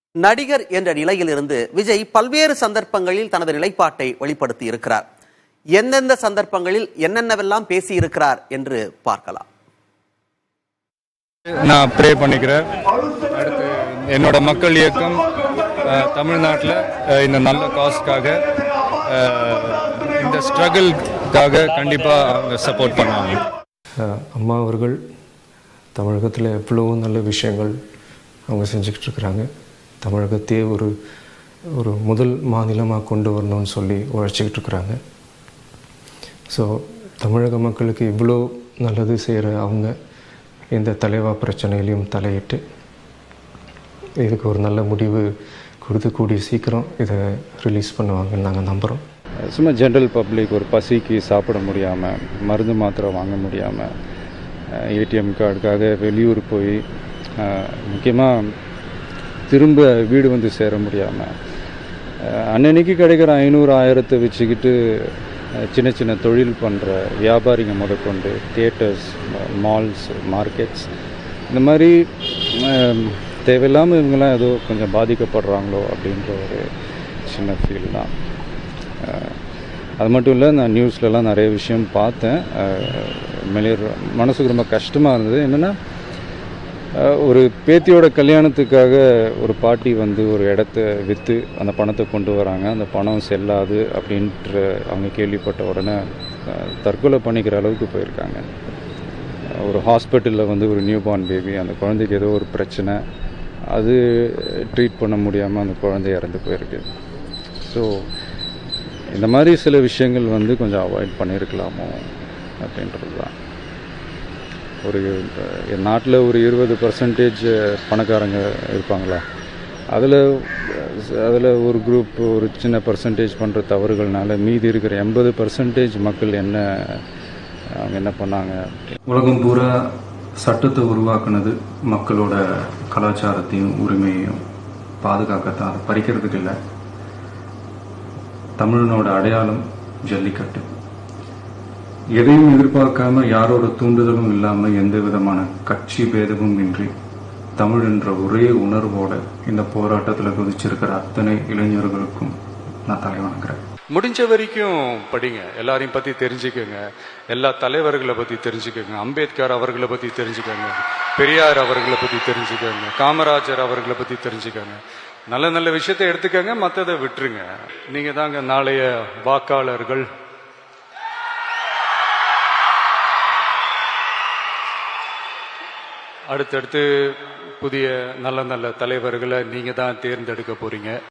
நடிகர் என்ற நிலையிலிருந்து விஜய் பல்வேறு சந்தர்ப்பங்களில் தனது நிலைப்பாட்டை வெளிப்படுத்தி இருக்கிறார் எந்தெந்த சந்தர்ப்பங்களில் என்னென்னவெல்லாம் பேசி இருக்கிறார் என்று பார்க்கலாம் நான் ப்ரே பண்ணிக்கிறேன் அடுத்து என்னோட மக்கள் இயக்கம் தமிழ்நாட்டில் இந்த நல்ல காஸ்க்காக இந்த ஸ்ட்ரகிள்காக கண்டிப்பாக அவங்க சப்போர்ட் பண்ணுவாங்க அஹ் அம்மா அவர்கள் தமிழகத்தில் எவ்வளவோ நல்ல விஷயங்கள் அவங்க செஞ்சுக்கிட்டு இருக்கிறாங்க தமிழகத்தையே ஒரு ஒரு முதல் மாநிலமாக கொண்டு வரணும்னு சொல்லி உழைச்சிக்கிட்டு இருக்கிறாங்க ஸோ தமிழக மக்களுக்கு இவ்வளோ நல்லது செய்கிற அவங்க இந்த தலைவா பிரச்சனையிலையும் தலையிட்டு இதுக்கு ஒரு நல்ல முடிவு கொடுத்து கூடிய சீக்கிரம் இதை ரிலீஸ் பண்ணுவாங்கன்னு நாங்கள் நம்புகிறோம் சும்மா ஜென்ரல் பப்ளிக் ஒரு பசிக்கு சாப்பிட முடியாமல் மருந்து மாத்திரை வாங்க முடியாமல் ஏடிஎம் கார்டுக்காக வெளியூர் போய் முக்கியமாக திரும்ப வீடு வந்து சேர முடியாமல் அன்னன்னைக்கு கிடைக்கிற ஐநூறு ஆயிரத்தை வச்சுக்கிட்டு அஹ், சின்ன சின்ன தொழில் பண்ணுற வியாபாரிங்க முதற்கொண்டு தியேட்டர்ஸ் மால்ஸ் மார்க்கெட்ஸ் இந்த மாதிரி அஹ், தேவையில்லாமல் இவங்கெல்லாம் ஏதோ கொஞ்சம் பாதிக்கப்படுறாங்களோ அப்படின்ற ஒரு சின்ன ஃபீல் தான் அஹ், அது மட்டும் இல்லை நான் நியூஸ்லலாம் நிறைய விஷயம் பார்த்தேன் உண்மையிலே மனசுக்கு ரொம்ப கஷ்டமாக இருந்தது என்னென்னா ஒரு பேத்தியோட கல்யாணத்துக்காக ஒரு பாட்டி வந்து ஒரு இடத்த விற்று அந்த பணத்தை கொண்டு வராங்க அந்த பணம் செல்லாது அப்படின்ற அவங்க கேள்விப்பட்ட உடனே அஹ், தற்கொலை பண்ணிக்கிற அளவுக்கு போயிருக்காங்க அஹ், ஒரு ஹாஸ்பிட்டலில் வந்து ஒரு நியூ பார்ன் பேபி அந்த குழந்தைக்கு ஏதோ ஒரு பிரச்சனை அது ட்ரீட் பண்ண முடியாமல் அந்த குழந்தை இறந்து போயிருக்கு ஸோ இந்த மாதிரி சில விஷயங்கள் வந்து கொஞ்சம் அவாய்ட் பண்ணியிருக்கலாமோ அப்படின்றது தான் ஒரு அஹ், நாட்டில் ஒரு இருபது பர்சன்டேஜ் பணக்காரங்க இருப்பாங்களா அதில் அதில் ஒரு குரூப் ஒரு சின்ன பர்சன்டேஜ் பண்ணுற தவறுகள்னால மீதி இருக்கிற எண்பது பர்சன்டேஜ் மக்கள் என்ன அவங்க என்ன பண்ணாங்க உலகம் பூரா சட்டத்தை உருவாக்குனது மக்களோட கலாச்சாரத்தையும் உரிமையையும் பாதுகாக்கத்தான் அதை பறிக்கிறதுக்கு இல்லை தமிழனோட அடையாளம் ஜல்லிக்கட்டு எதையும் எதிர்பார்க்காம யாரோட தூண்டுதலும் இல்லாம எந்த விதமான கட்சி பேதமும் இன்றி தமிழ் என்ற ஒரே உணர்வோட இந்த போராட்டத்தில் குதிச்சிருக்கிற அத்தனை இளைஞர்களுக்கும் நான் தலை வணங்குறேன் முடிஞ்ச வரைக்கும் படிங்க எல்லாரையும் பத்தி தெரிஞ்சுக்கோங்க எல்லா தலைவர்களை பத்தி தெரிஞ்சுக்கோங்க அம்பேத்கர் அவர்களை பத்தி தெரிஞ்சுக்கோங்க பெரியார் அவர்களை பத்தி தெரிஞ்சுக்கோங்க காமராஜர் அவர்களை பத்தி தெரிஞ்சுக்கோங்க நல்ல நல்ல விஷயத்தை எடுத்துக்கோங்க மற்றதை விட்டுருங்க நீங்க தாங்க நாளைய வாக்காளர்கள் அடுத்தடுத்து புதிய நல்ல நல்ல தலைவர்களை நீங்க தான் தேர்ந்தெடுக்க போறீங்க